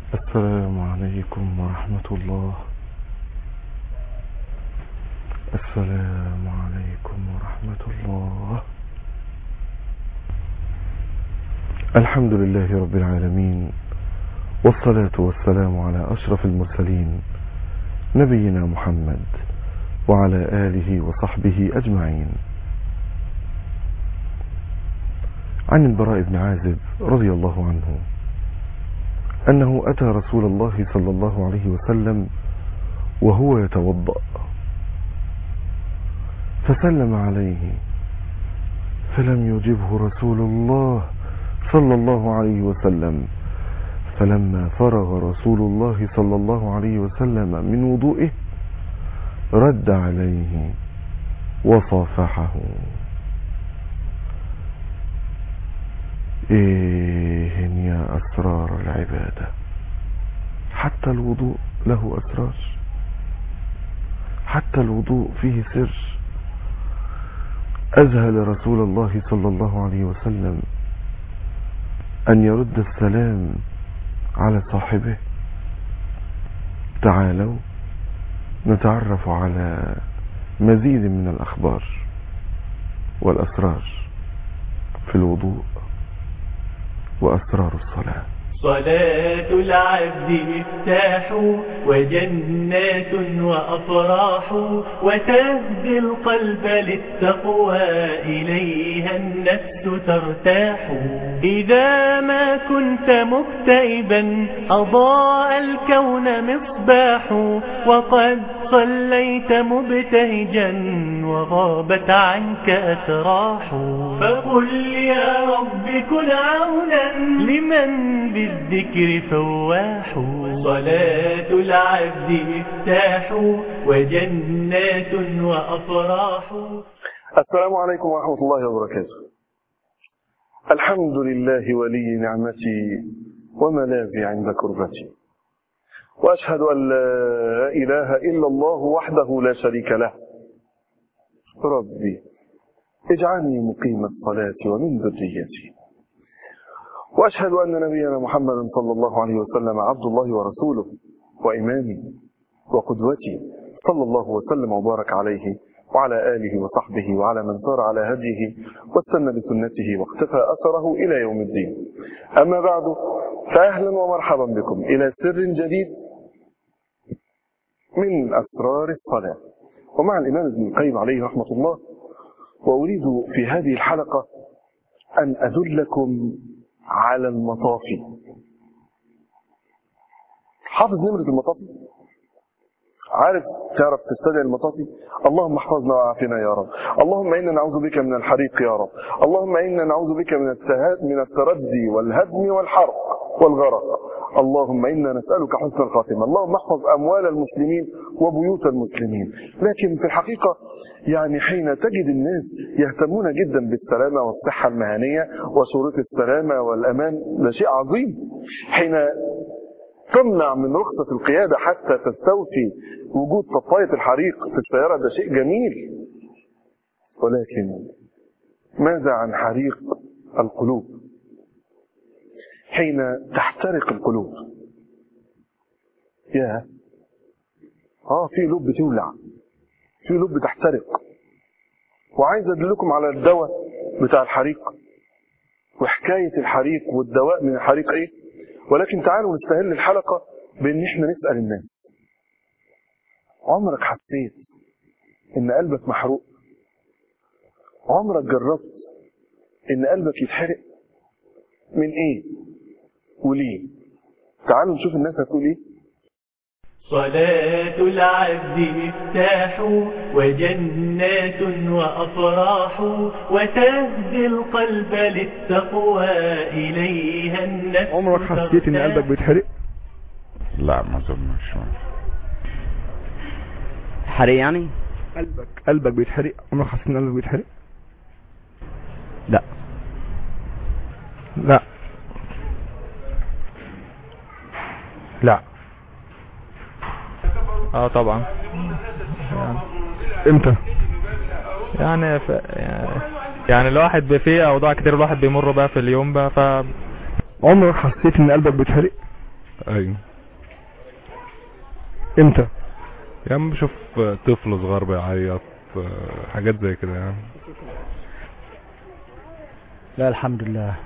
السلام عليكم ورحمة الله السلام عليكم ورحمة الله الحمد لله رب العالمين والصلاة والسلام على أشرف المرسلين نبينا محمد وعلى آله وصحبه أجمعين عن البراء بن عازب رضي الله عنه أنه أتى رسول الله صلى الله عليه وسلم وهو يتوضأ فسلم عليه فلم يجبه رسول الله صلى الله عليه وسلم فلما فرغ رسول الله صلى الله عليه وسلم من وضوئه رد عليه وصافحه ايه يا اسرار العبادة حتى الوضوء له اسرار حتى الوضوء فيه سر اذهل رسول الله صلى الله عليه وسلم ان يرد السلام على صاحبه تعالوا نتعرف على مزيد من الاخبار والاسرار في الوضوء وأسرار الصلاة صلاة العبد مفتاح وجنات وأفراح وتهدي القلب للتقوى إليها النفس ترتاح إذا ما كنت مكتئبا أضاء الكون مصباح وقد صليت مبتهجا وغابت عنك أسراح فقل يا رب كن عونا لمن بالذكر فواح صلاة العبد مفتاح وجنات وأفراح السلام عليكم ورحمة الله وبركاته الحمد لله ولي نعمتي وملاذي عند كربتي وأشهد أن لا إله إلا الله وحده لا شريك له ربي اجعلني مقيم الصلاة ومن ذريتي وأشهد أن نبينا محمدا صلى الله عليه وسلم عبد الله ورسوله وإمامي وقدوتي صلى الله وسلم وبارك عليه وعلى آله وصحبه وعلى من سار على هديه واستنى بسنته واقتفى أثره إلى يوم الدين أما بعد فأهلا ومرحبا بكم إلى سر جديد من أسرار الصلاة ومع الإمام ابن القيم عليه رحمة الله وأريد في هذه الحلقة أن أدلكم على المطافي حافظ نمرة المطافي عارف تعرف تستدعي المطافي اللهم احفظنا وعافنا يا رب اللهم إنا نعوذ بك من الحريق يا رب اللهم إنا نعوذ بك من التهاد من التردي والهدم والحرق والغرق اللهم إنا نسألك حسن الخاتمة اللهم احفظ أموال المسلمين وبيوت المسلمين لكن في الحقيقة يعني حين تجد الناس يهتمون جدا بالسلامة والصحة المهنية وشروط السلامة والأمان ده شيء عظيم حين تمنع من رخصة القيادة حتى تستوفي وجود طفاية الحريق في السيارة ده شيء جميل ولكن ماذا عن حريق القلوب حين تحترق القلوب يا اه في قلوب بتولع في قلوب بتحترق وعايز ادلكم على الدواء بتاع الحريق وحكاية الحريق والدواء من الحريق ايه ولكن تعالوا نستهل الحلقة بان احنا نسأل الناس عمرك حسيت ان قلبك محروق عمرك جربت ان قلبك يتحرق من ايه وليه تعالوا نشوف الناس هتقول ايه صلاة العبد مفتاح وجنات وأفراح وتهدي القلب للتقوى إليها النفس عمرك حسيت ان قلبك بيتحرق لا ما اظنش حرق يعني قلبك قلبك بيتحرق عمرك حسيت ان قلبك بيتحرق لا لا لا اه طبعا يعني, امتى يعني, ف... يعني الواحد بي- فيه اوضاع كتير الواحد بيمر بقى في اليوم بقى ف عمرك حسيت ان قلبك بيتحرق ايوه امتى يا عم بشوف طفل صغير بيعيط حاجات زي كده يعني لا الحمد لله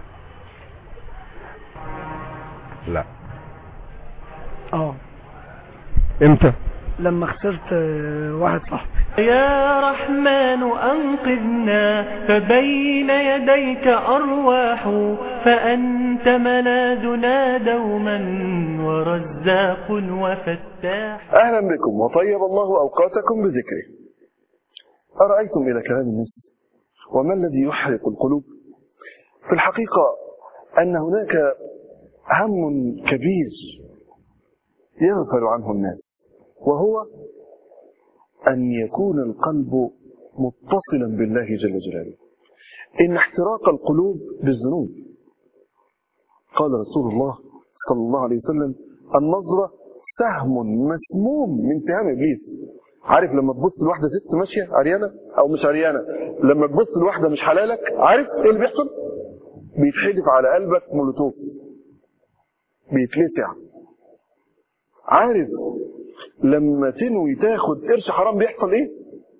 لا اه امتى لما خسرت آه، واحد صاحبي يا رحمن أنقذنا فبين يديك أرواح فأنت ملاذنا دوما ورزاق وفتاح أهلا بكم وطيب الله أوقاتكم بذكره أرأيتم إلى كلام الناس وما الذي يحرق القلوب في الحقيقة أن هناك هم كبير يغفل عنه الناس وهو أن يكون القلب متصلا بالله جل جلاله إن احتراق القلوب بالذنوب قال رسول الله صلى الله عليه وسلم النظرة سهم مسموم من سهام إبليس عارف لما تبص لواحدة ست ماشية عريانة أو مش عريانة لما تبص لواحدة مش حلالك عارف إيه اللي بيحصل بيتحدف على قلبك مولوتوف بيتلسع عارف لما تنوي تاخد قرش حرام بيحصل ايه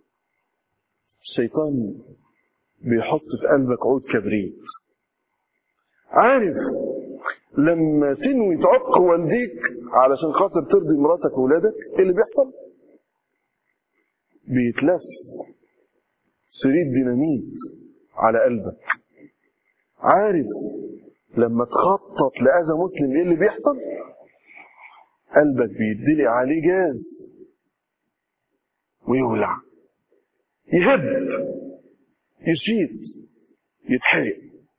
الشيطان بيحط في قلبك عود كبريت عارف لما تنوي تعق والديك علشان خاطر ترضي مراتك واولادك ايه اللي بيحصل بيتلف شريط ديناميت على قلبك عارف لما تخطط لأذى مسلم ايه اللي بيحصل قلبك بيدلي عليه جاز ويولع يهب يشيد يتحرق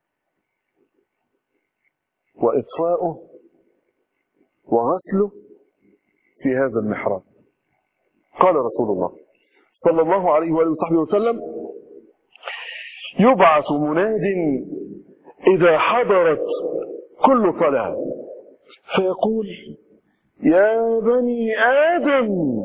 وإطفاؤه وغسله في هذا المحراب قال رسول الله صلى الله عليه وآله وصحبه وسلم يبعث مناد إذا حضرت كل صلاة فيقول يا بني آدم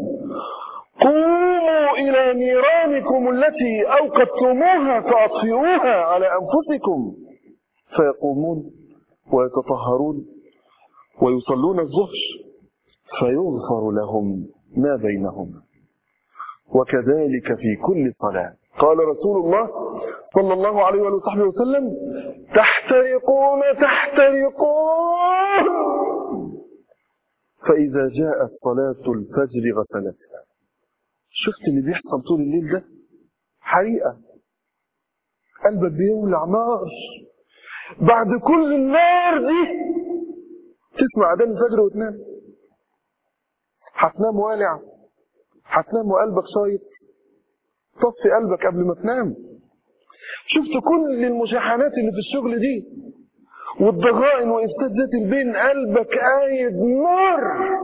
قوموا إلى نيرانكم التي أوقدتموها فأطفئوها على أنفسكم فيقومون ويتطهرون ويصلون الظهر فيغفر لهم ما بينهما وكذلك في كل صلاة قال رسول الله صلى الله عليه وآله وصحبه وسلم تحترقون تحترقون فإذا جاءت صلاة الفجر غسلتها شفت اللي بيحصل طول الليل ده حريقة قلبك بيولع نار بعد كل النار دي تسمع أذان الفجر وتنام هتنام والع هتنام وقلبك شايط طفي قلبك قبل ما تنام شفت كل المشاحنات اللي في الشغل دي والضغائن وإفساد ذات البين قلبك قايد نار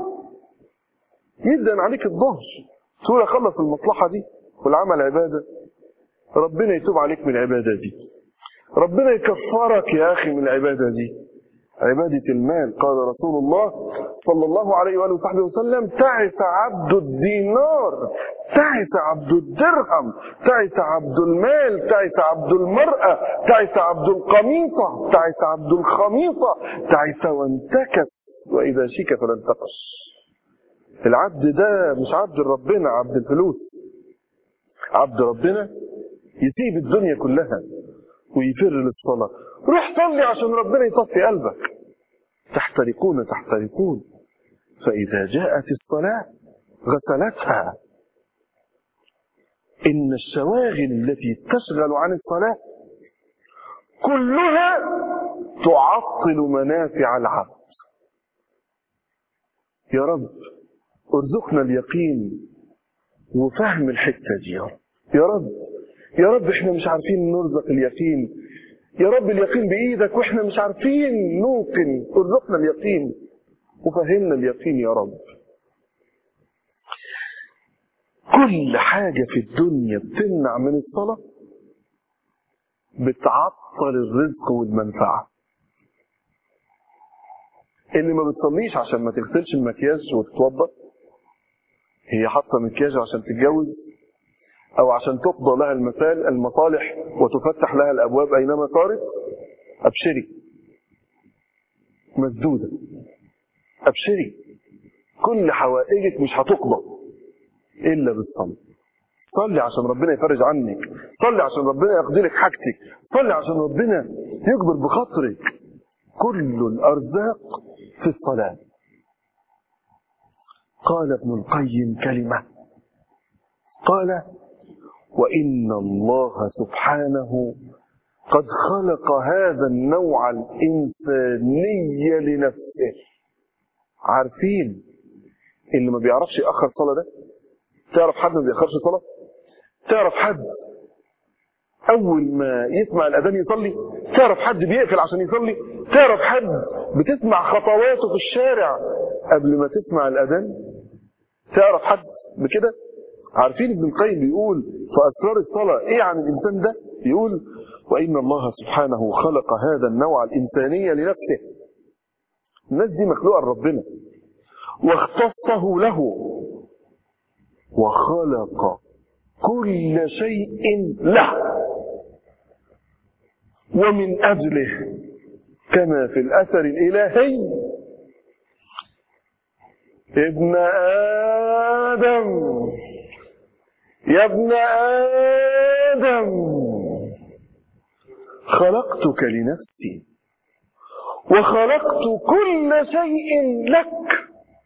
يدن عليك الظهر تقول اخلص المصلحة دي والعمل عبادة ربنا يتوب عليك من العبادة دي ربنا يكفرك يا أخي من العبادة دي عبادة المال قال رسول الله صلى الله عليه وآله وصحبه وسلم تعس عبد الدينار تعس عبد الدرهم تعس عبد المال تعس عبد المرأة تعس عبد القميصة تعس عبد الخميصة تعس وانتكس وإذا شيك فلن تقش العبد ده مش عبد ربنا عبد الفلوس عبد ربنا يسيب الدنيا كلها ويفر للصلاة روح صلي عشان ربنا يصفي قلبك تحترقون تحترقون فإذا جاءت الصلاة غسلتها إن الشواغل التي تشغل عن الصلاة كلها تعطل منافع العبد يا رب ارزقنا اليقين وفهم الحتة دي يا رب يا رب يا رب احنا مش عارفين نرزق اليقين يا رب اليقين بإيدك واحنا مش عارفين نوقن ارزقنا اليقين وفهمنا اليقين يا رب كل حاجة في الدنيا بتمنع من الصلاة بتعطل الرزق والمنفعة اللي ما بتصليش عشان ما تغسلش المكياج وتتوضا هي حاطه مكياج عشان تتجوز او عشان تقضى لها المثال المصالح وتفتح لها الابواب اينما صارت ابشري مسدوده ابشري كل حوائجك مش هتقضى الا بالصلاه صلي عشان ربنا يفرج عنك صلي عشان ربنا يقضي لك حاجتك صلي عشان ربنا يكبر بخاطرك كل الارزاق في الصلاه قال ابن القيم كلمه قال وان الله سبحانه قد خلق هذا النوع الانساني لنفسه عارفين اللي ما بيعرفش ياخر صلاه ده تعرف حد ما بيأخرش صلاة تعرف حد أول ما يسمع الأذان يصلي تعرف حد بيقفل عشان يصلي تعرف حد بتسمع خطواته في الشارع قبل ما تسمع الأذان تعرف حد بكده عارفين ابن القيم بيقول في أسرار الصلاة إيه عن الإنسان ده يقول وإن الله سبحانه خلق هذا النوع الإنساني لنفسه الناس دي مخلوقة لربنا واختصه له وخلق كل شيء له ومن أجله كما في الأثر الإلهي ابن آدم يا ابن آدم خلقتك لنفسي وخلقت كل شيء لك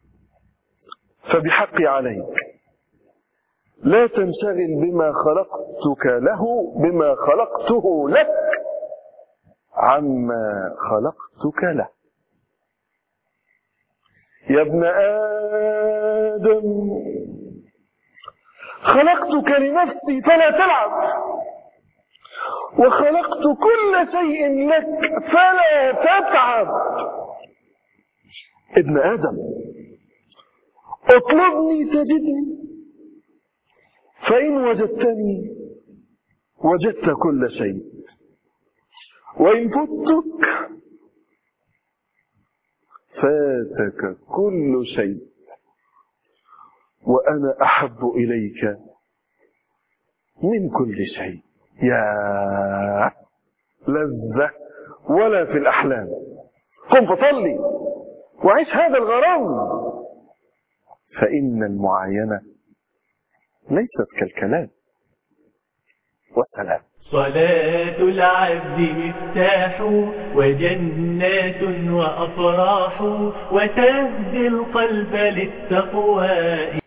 فبحقي عليك لا تنشغل بما خلقتك له بما خلقته لك عما خلقتك له يا ابن آدم خلقتك لنفسي فلا تلعب وخلقت كل شيء لك فلا تتعب ابن آدم اطلبني تجدني فإن وجدتني وجدت كل شيء وإن فتك فاتك كل شيء وأنا أحب إليك من كل شيء يا لذة ولا في الأحلام قم فصلي وعيش هذا الغرام فإن المعاينة ليست كالكلام والسلام صلاة العبد مفتاح وجنات وأفراح وتهدي القلب للتقوى